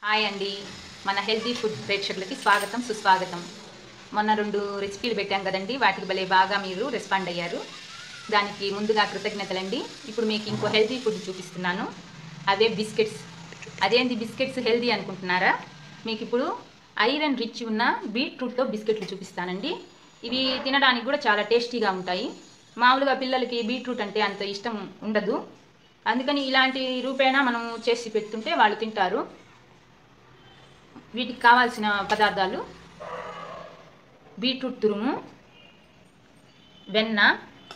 hi అండి మన healthy food ప్రేక్షకులకి స్వాగతం సుస్వాగతం మొన్న రెండు రెసిపీలు పెట్టాం కదండి వాటికి భలే బాగా మీరు రెస్పాండ్ అయ్యారు దానికి ముందుగా కృతజ్ఞతలండి ఇప్పుడు మీకు ఇంకో హెల్తీ ఫుడ్ చూపిస్తున్నాను అదే బిస్కెట్స్ అదేంటి బిస్కెట్స్ హెల్తీ అనుకుంటున్నారా మీకు ఇప్పుడు ఐరన్ రిచ్ ఉన్న బీట్రూట్తో బిస్కెట్లు చూపిస్తానండి ఇవి తినడానికి కూడా చాలా టేస్టీగా ఉంటాయి మామూలుగా పిల్లలకి బీట్రూట్ అంటే అంత ఇష్టం ఉండదు అందుకని ఇలాంటి రూపేణా మనం చేసి పెడుతుంటే వాళ్ళు తింటారు వీటికి కావాల్సిన పదార్థాలు బీట్రూట్ తురుము వెన్న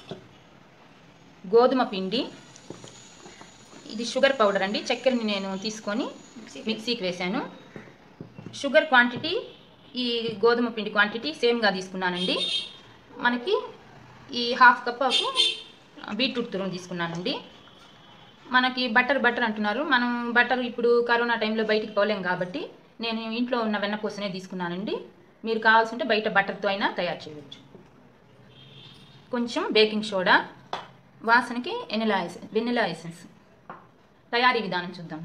గోధుమ పిండి ఇది షుగర్ పౌడర్ అండి చక్కెరని నేను తీసుకొని మిక్సీకి వేశాను షుగర్ క్వాంటిటీ ఈ గోధుమ పిండి క్వాంటిటీ సేమ్గా తీసుకున్నానండి మనకి ఈ హాఫ్ కప్ ఆఫ్ బీట్రూట్ తురుము తీసుకున్నానండి మనకి బటర్ బటర్ అంటున్నారు మనం బటర్ ఇప్పుడు కరోనా టైంలో బయటికి పోలేం కాబట్టి నేను ఇంట్లో ఉన్న వెన్నపూసనే తీసుకున్నానండి మీరు కావాల్సింటే బయట బటర్తో అయినా తయారు చేయవచ్చు కొంచెం బేకింగ్ సోడా వాసనకి వెనిలా ఎసెన్స్ వెనిలా ఎసెన్స్ తయారీ విధానం చూద్దాం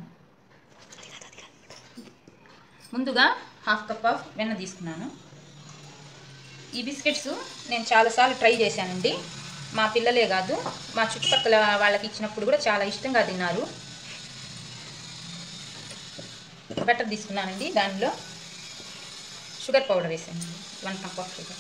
ముందుగా హాఫ్ కప్ ఆఫ్ వెన్న తీసుకున్నాను ఈ బిస్కెట్స్ నేను చాలాసార్లు ట్రై చేశానండి మా పిల్లలే కాదు మా చుట్టుపక్కల వాళ్ళకి ఇచ్చినప్పుడు కూడా చాలా ఇష్టంగా తిన్నారు బటర్ తీసుకున్నానండి దానిలో షుగర్ పౌడర్ వేసాను వన్ కప్ ఆఫ్ షుగర్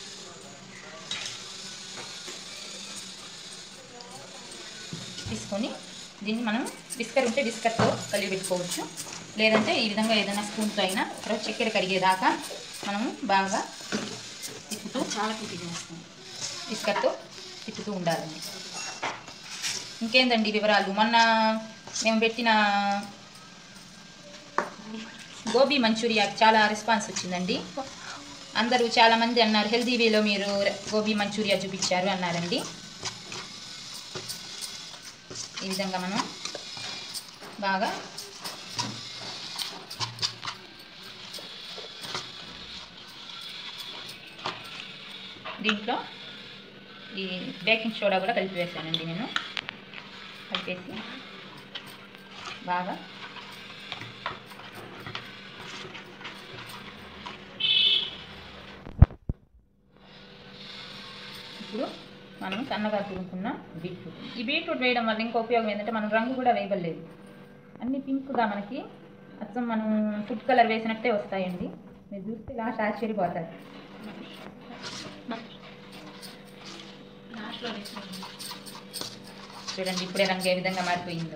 తీసుకొని దీన్ని మనం బిస్కర్ ఉంటే బిస్కర్తో కలిపి పెట్టుకోవచ్చు లేదంటే ఈ విధంగా ఏదైనా స్పూన్తో అయినా తర్వాత చక్కెర కరిగేదాకా మనము బాగా తిప్పుతూ చాలా తిప్పి చేస్తాం బిస్కర్తో తిప్పుతూ ఉండాలండి ఇంకేందండి వివరాలు మొన్న మేము పెట్టిన గోబీ మంచూరియాకి చాలా రెస్పాన్స్ వచ్చిందండి అందరూ చాలామంది అన్నారు హెల్దీ వేలో మీరు గోబీ మంచూరియా చూపించారు అన్నారండి ఈ విధంగా మనం బాగా దీంట్లో ఈ బేకింగ్ సోడా కూడా కలిపి వేసానండి నేను కలిపేసి బాగా ఇప్పుడు మనం సన్నగా తురుముకున్న బీట్రూట్ ఈ బీట్రూట్ వేయడం వల్ల ఇంకో ఉపయోగం ఏంటంటే మనం రంగు కూడా వేయబడలేదు అన్ని పింక్గా మనకి అచ్చం మనం ఫుడ్ కలర్ వేసినట్టే వస్తాయండి మీరు చూస్తే లాస్ట్ ఆశ్చర్యపోతారు చూడండి ఇప్పుడే రంగు ఏ విధంగా మారిపోయిందో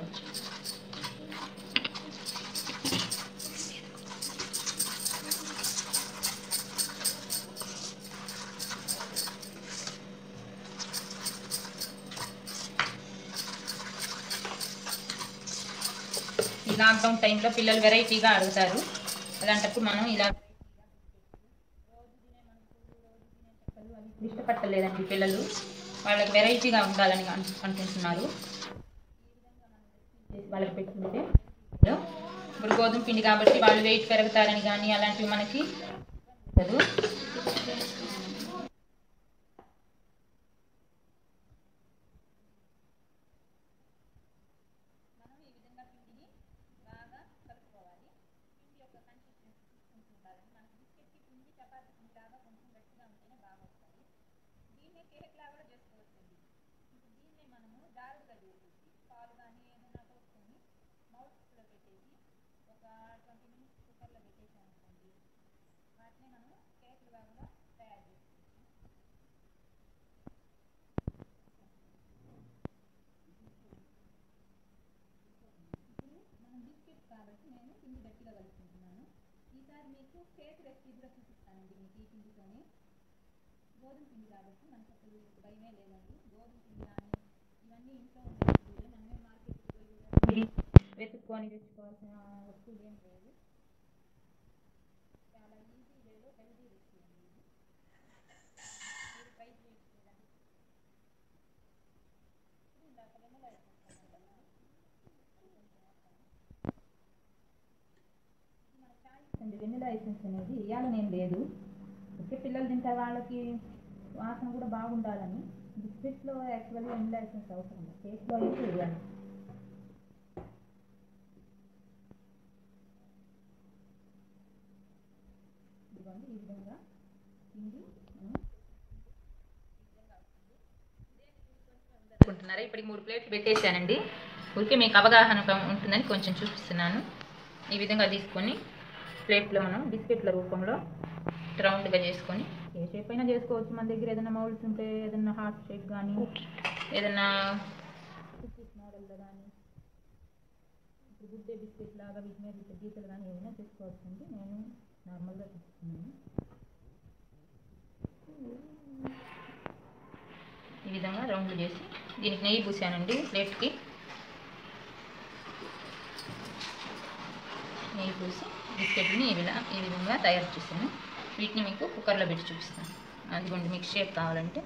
ఈ లాక్డౌన్ టైంలో పిల్లలు వెరైటీగా అడుగుతారు అలాంటప్పుడు మనం ఇలా ఇష్టపట్టలేదండి పిల్లలు వాళ్ళకి వెరైటీగా ఉండాలని అను- అనుకుంటున్నారు చేసి వాళ్ళకి పెట్టుకుంటే ఇప్పుడు గోధుమ పిండి కాబట్టి వాళ్ళు వెయిట్ పెరుగుతారని కానీ అలాంటివి మనకి ఉండదు మనం ఈ విధంగా పిండిని బాగా కలుపుకోవాలి పిండి యొక్క కన్సిస్టెన్సీ చూసుకుంటూ ఉండాలని మనకి బిస్కెట్కి పిండి చపాతీ పిండి లాగా కొంచెం గట్టిగా ఉంటేనే బాగా వస్తాయి దీన్నే కేక్ లాగా కూడా చేసుకోవచ్చండి ఇప్పుడు దీన్నే మనము దారుడుగా చేసేసి పాలు కానీ ఏదైనా పోసుకొని మౌత్లో పెట్టేసి ఒక ట్వంటీ మినిట్స్ కుక్కర్లో పెట్టేసాం అనుకోండి వాటిని మనము కేకులుగా కూడా తయారు చేసుకోవచ్చు ఇప్పుడు మనం బిస్కెట్ కాబట్టి నేను పిండి గట్టిగా కలుపుకుంటున్నాను ఈసారి మీకు కేక్ రెసిపీ కూడా చూపిస్తానండి మీకు ఈ పిండితోనే గోధుమ పిండి కాబట్టి మనకు అసలు భయమే లేదండి గోధుమ పిండి కానీ ఇవన్నీ ఇంట్లో ఉండే వస్తువులే మనమే మార్కెట్కి పోయి ఇవన్నీ వెతుక్కొని తెచ్చుకోవాల్సిన వస్తువులు ఏం లేదు చాలా ఈజీ వేలో హెల్దీ రెసిపీ అండి ఇది మీరు ట్రై చేయొచ్చు చూడండి ఇప్పుడు ఇందాక వెన్నెల వేసేస్తాను కదా ఇది మన చాయిస్ అండి వెనిలా ఎసెన్స్ అనేది వేయాలనేం లేదు ఓకే పిల్లలు తింటే వాళ్ళకి వాసన కూడా బాగుండాలని బిస్కెట్స్లో యాక్చువల్గా వెనిలా ఎసెన్స్ అవసరం లేదు కేక్లో అయితే వేయాలి ఇదిగోండి ఈ విధంగా పిండి మనం అనుకుంటున్నారా ఇప్పటికి మూడు ప్లేట్లు పెట్టేశానండి ఊరికే మీకు అవగాహన కం- ఉంటుందని కొంచెం చూపిస్తున్నాను ఈ విధంగా తీసుకొని ప్లేట్లో మనం బిస్కెట్ల రూపంలో రౌండ్గా చేసుకొని ఏ షేప్ అయినా చేసుకోవచ్చు మన దగ్గర ఏదైనా మౌల్స్ ఉంటే ఏదైనా హార్ట్ షేప్ కానీ ఏదైనా కుకీస్ మోడల్లో కానీ ఇప్పుడు గుడ్డే బిస్కెట్ లాగా వీటి మీద ఇట్లా గీతలు కానీ ఏదైనా చేసుకోవచ్చు అండి నేను నార్మల్గా తీసుకున్నాను ఈ విధంగా రౌండ్లు చేసి దీనికి నెయ్యి పూసానండి ప్లేట్కి నెయ్యి పూసి బిస్కెట్ని ఈ విధంగా ఈ విధంగా తయారు చేశాను వీటిని మీకు కుక్కర్లో పెట్టి చూపిస్తాను అదిగోండి మీకు షేప్ కావాలంటే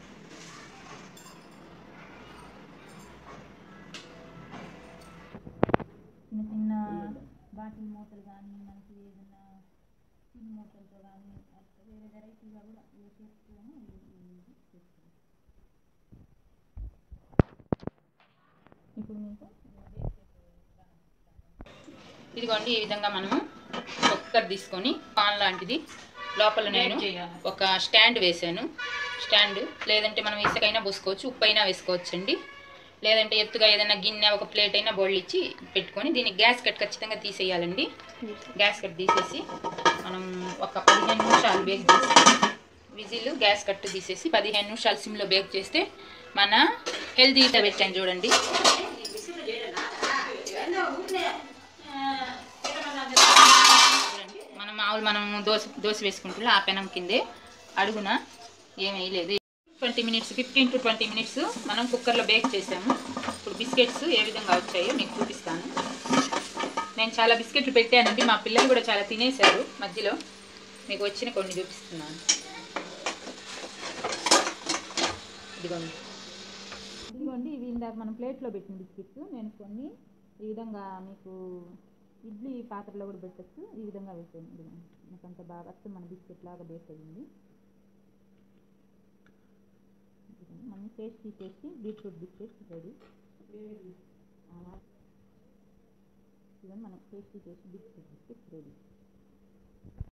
చిన్న చిన్న బాటిల్ మూతలు కానీ మనకి ఏదైనా చిన్న మూతలతో కానీ అట్లా వేరే వెరైటీగా కూడా ఏ షేప్లోనూ చేసుకోవచ్చు ఇప్పుడు మీకు ఇదిగోండి ఈ విధంగా మనము కుక్కర్ తీసుకొని పాన్ లాంటిది లోపల నేను ఒక స్టాండ్ వేసాను స్టాండ్ లేదంటే మనం ఇసుకైనా పోసుకోవచ్చు ఉప్పు అయినా వేసుకోవచ్చు అండి లేదంటే ఎత్తుగా ఏదైనా గిన్నె ఒక ప్లేట్ అయినా బౌల్ ఇచ్చి పెట్టుకొని దీన్ని గ్యాస్ కట్ ఖచ్చితంగా తీసేయాలండి గ్యాస్ కట్ తీసేసి మనం ఒక పదిహేను నిమిషాలు బేక్ చేసి విజిల్ గ్యాస్ కట్ తీసేసి పదిహేను నిమిషాలు సిమ్లో బేక్ చేస్తే మన హెల్తీగా పెట్టాను చూడండి చూడండి మనం మామూలు మనం దోశ దోశ వేసుకుంటున్నా ఆ పెనం కిందే అడుగున ఏమీ లేదు twenty minutes fifteen to twenty minutes మనం కుక్కర్లో బేక్ చేసాము ఇప్పుడు బిస్కెట్స్ ఏ విధంగా వచ్చాయో మీకు చూపిస్తాను నేను చాలా బిస్కెట్లు పెట్టానండి మా పిల్లలు కూడా చాలా తినేశారు మధ్యలో మీకు వచ్చిన కొన్ని చూపిస్తున్నాను ఇదిగోండి ఇదిగోండి ఇవి ఇందాక మనం ప్లేట్లో పెట్టిన బిస్కెట్స్ నేను కొన్ని ఈ విధంగా మీకు ఇడ్లీ పాత్రలో కూడా పెట్టచ్చు ఈ విధంగా వేసాను ఇదిగోండి నాకు అంత బాగా అచ్చం మన బిస్కెట్ లాగా బేస్ అయ్యింది ఇదిగోండి మనం tasty tasty beetroot biscuits ready ఇవన్నీ మనం tasty tasty biscuit biscuits ready